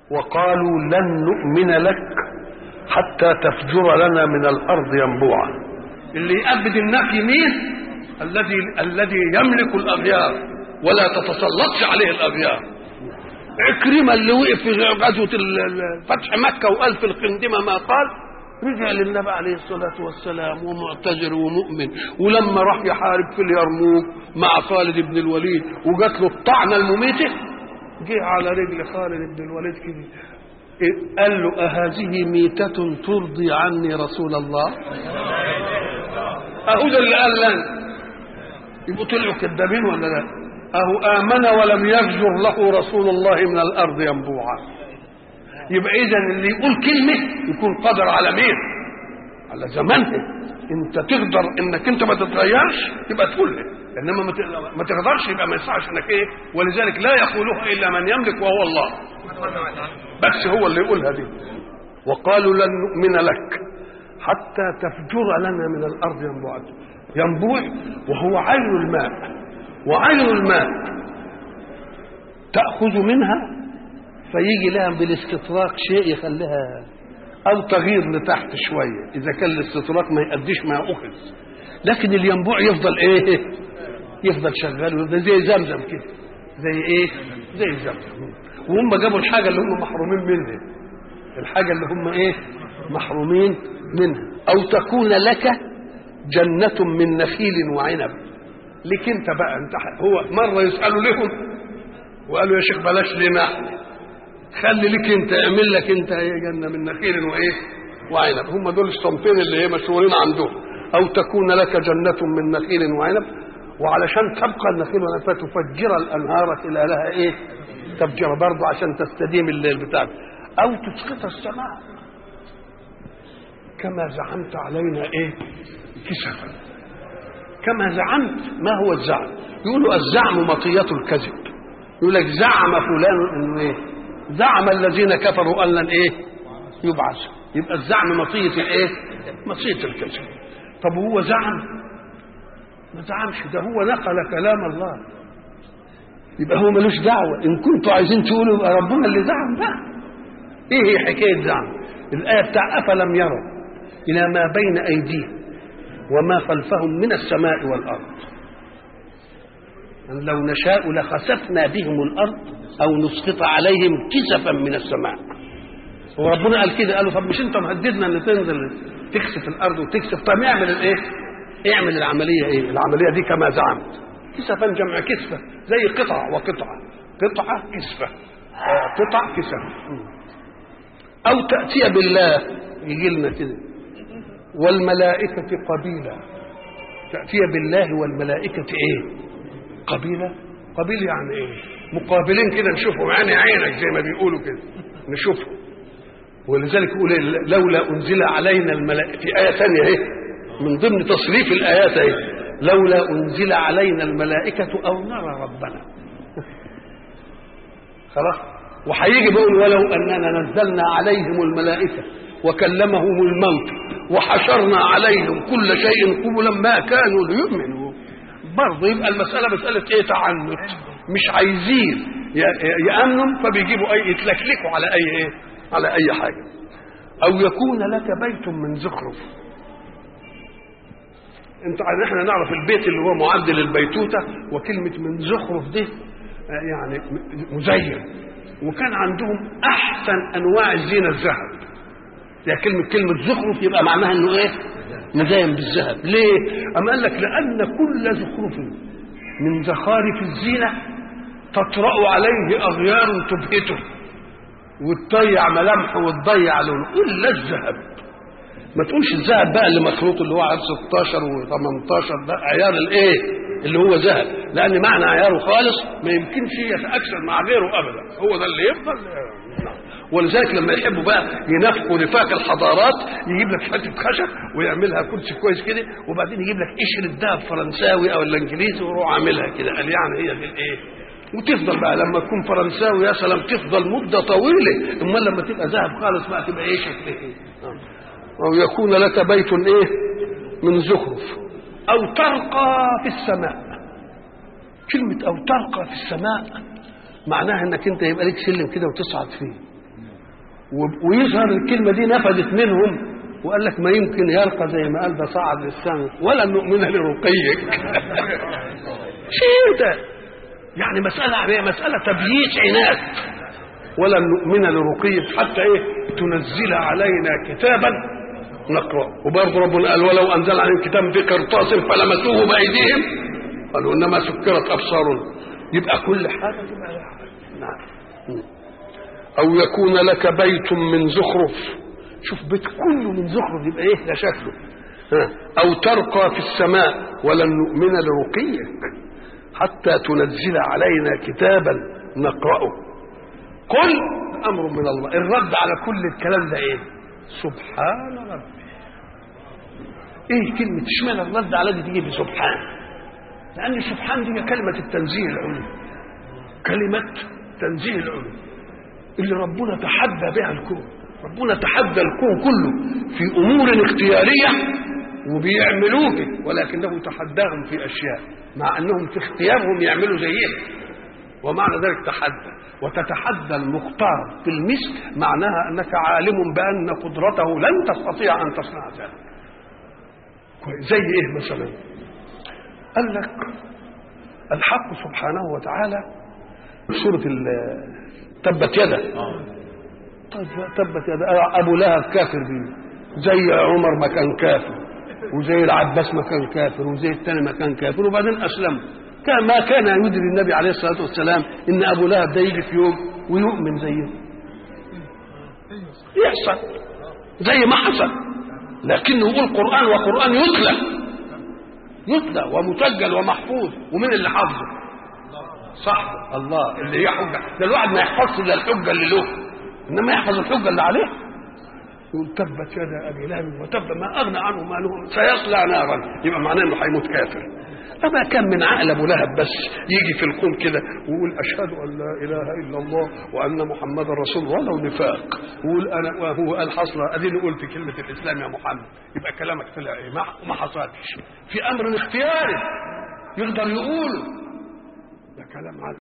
وقالوا لن نؤمن لك حتى تفجر لنا من الارض ينبوعا اللي يأبد النفي مين الذي الذي يملك الاغيار ولا تتسلطش عليه الاغيار عكرمه اللي وقف في غزوه فتح مكه وقال في الخندمه ما قال رجع للنبي عليه الصلاة والسلام ومعتذر ومؤمن ولما راح يحارب في اليرموك مع خالد بن الوليد وجات له الطعنة المميتة جه على رجل خالد بن الوليد كده إيه؟ قال له أهذه ميتة ترضي عني رسول الله أهو ده اللي قال لنا يبقوا طلعوا كذابين ولا لا أهو آمن ولم يفجر له رسول الله من الأرض ينبوعا يبقى اذا اللي يقول كلمه يكون قادر على مين على زمانها انت تقدر انك انت ما تتغيرش يبقى تقول انما ما ما تقدرش يبقى ما يصحش انك ايه ولذلك لا يقولها الا من يملك وهو الله بس هو اللي يقولها دي وقالوا لن نؤمن لك حتى تفجر لنا من الارض ينبوعا ينبوع وهو عين الماء وعين الماء تاخذ منها فيجي لها بالاستطراق شيء يخليها او تغيير لتحت شويه اذا كان الاستطراق ما يأديش ما اخذ لكن الينبوع يفضل ايه يفضل شغال ويفضل زي زمزم كده زي ايه زي زمزم وهم جابوا الحاجه اللي هم محرومين منها الحاجه اللي هم ايه محرومين منها او تكون لك جنة من نخيل وعنب لك انت بقى انت هو مرة يسألوا لهم وقالوا يا شيخ بلاش لنا احنا خلي لك انت اعمل لك انت جنه من نخيل وايه وعنب هم دول الصنفين اللي هي مشهورين عندهم او تكون لك جنه من نخيل وعنب وعلشان تبقى النخيل والعنب فتفجر الانهار الى لها ايه تفجر برضه عشان تستديم الليل بتاعك او تسقط السماء كما زعمت علينا ايه كسفا كما زعمت ما هو الزعم يقولوا الزعم مطية الكذب يقول لك زعم فلان انه ايه زعم الذين كفروا ان لن ايه يبعث يبقى الزعم مطيه الايه مطيه الكذب طب هو زعم ما زعمش ده هو نقل كلام الله يبقى هو ملوش دعوه ان كنتوا عايزين تقولوا يبقى ربنا اللي زعم لا ايه هي حكايه زعم الايه بتاع افلم يروا الى ما بين ايديهم وما خلفهم من السماء والارض أن لو نشاء لخسفنا بهم الارض او نسقط عليهم كسفا من السماء وربنا قال كده قالوا طب مش انت مهددنا ان تنزل تكسف الارض وتكسف طب اعمل الايه اعمل العمليه ايه العمليه دي كما زعمت كسفا جمع كسفه زي قطعه وقطعه قطعه كسفه قطع كسف او تاتي بالله يجي لنا كده والملائكه قبيلا تاتي بالله والملائكه ايه قبيله قبيل يعني ايه مقابلين كده نشوفهم عيني عينك زي ما بيقولوا كده نشوفهم ولذلك يقول لولا انزل علينا الملائكه في ايه ثانيه اهي من ضمن تصريف الايات اهي لولا انزل علينا الملائكه او نرى ربنا خلاص وهيجي بيقول ولو اننا نزلنا عليهم الملائكه وكلمهم الموت وحشرنا عليهم كل شيء قبلا ما كانوا ليؤمنوا برضه يبقى المساله مساله ايه تعنت مش عايزين يامنوا فبيجيبوا اي يتلكلكوا على اي ايه على اي حاجه او يكون لك بيت من زخرف انت احنا نعرف البيت اللي هو معد للبيتوته وكلمه من زخرف دي يعني مزين وكان عندهم احسن انواع الزينه الذهب يعني كلمه كلمه زخرف يبقى معناها انه ايه مزين بالذهب ليه اما قال لك لان كل زخرف من زخارف الزينه تطرا عليه اغيار تبهته وتضيع ملامحه وتضيع لونه الا الذهب ما تقولش الذهب بقى اللي مخلوط اللي هو عيار 16 و18 ده عيار الايه اللي هو ذهب لان معنى عياره خالص ما يمكنش يتاكسر مع غيره ابدا هو ده اللي يفضل ولذلك لما يحبوا بقى ينافقوا نفاق الحضارات يجيب لك حته خشب ويعملها كرسي كويس كده وبعدين يجيب لك قشر الذهب فرنساوي او الانجليزي ويروح عاملها كده قال يعني هي دي الايه وتفضل بقى لما تكون فرنساوي يا سلام تفضل مده طويله امال لما تبقى ذهب خالص بقى تبقى ايه شكل ايه او يكون لك بيت ايه من زخرف او ترقى في السماء كلمه او ترقى في السماء معناها انك انت يبقى لك سلم كده وتصعد فيه و- ويظهر الكلمه دي نفذت منهم وقال لك ما يمكن يلقى زي ما قال ده صعد للسماء ولا نؤمن لرقيك شيء ده يعني مسألة هي مسألة تبييت عناد ولا نؤمن لرقيك حتى ايه تنزل علينا كتابا نقرأ وبرضه ربنا قال ولو أنزل عليهم كتاب في قرطاس فلمسوه بأيديهم قالوا إنما سكرت أبصارنا يبقى كل حاجة تبقى لها حاجة. نعم أو يكون لك بيت من زخرف شوف بيت كله من زخرف يبقى ايه ده شكله ها. او ترقى في السماء ولن نؤمن لرقيك حتى تنزل علينا كتابا نقرأه قل امر من الله الرد على كل الكلام ده ايه سبحان ربي ايه كلمة اشمعنى الرد على دي تيجي بسبحان لان سبحان دي كلمة التنزيه العلوي كلمة تنزيه العلوي اللي ربنا تحدى بها الكون ربنا تحدى الكون كله في امور اختياريه وبيعملوه ولكنه تحداهم في اشياء مع انهم في اختيارهم يعملوا زيهم ومعنى ذلك تحدى وتتحدى المختار في المثل معناها انك عالم بان قدرته لن تستطيع ان تصنع ذلك كويس. زي ايه مثلا قال لك الحق سبحانه وتعالى في سوره ال- تبت يدا طيب تبت يدا ابو لهب كافر بيه زي عمر ما كان كافر وزي العباس ما كان كافر وزي الثاني ما كان كافر وبعدين اسلم كان ما كان يدري النبي عليه الصلاه والسلام ان ابو لهب ده يجي في يوم ويؤمن زيه يحصل زي ما حصل لكنه يقول قران وقران يتلى يتلى ومسجل ومحفوظ ومن اللي حافظه صح الله اللي هي حجه ده الواحد ما يحفظش الا الحجه اللي له انما يحفظ الحجه اللي عليه يقول تبت يدا ابي لهب وتب ما اغنى عنه ماله سيصلى نارا يبقى معناه انه هيموت كافر أما كان من عقل أبو لهب بس يجي في الكون كده ويقول أشهد أن لا إله إلا الله وأن محمدا رسول الله ولو نفاق ويقول أنا وهو قال حصل أديني قلت كلمة الإسلام يا محمد يبقى كلامك طلع إيه ما ما حصلش في أمر اختياري يقدر يقوله ده كلام عن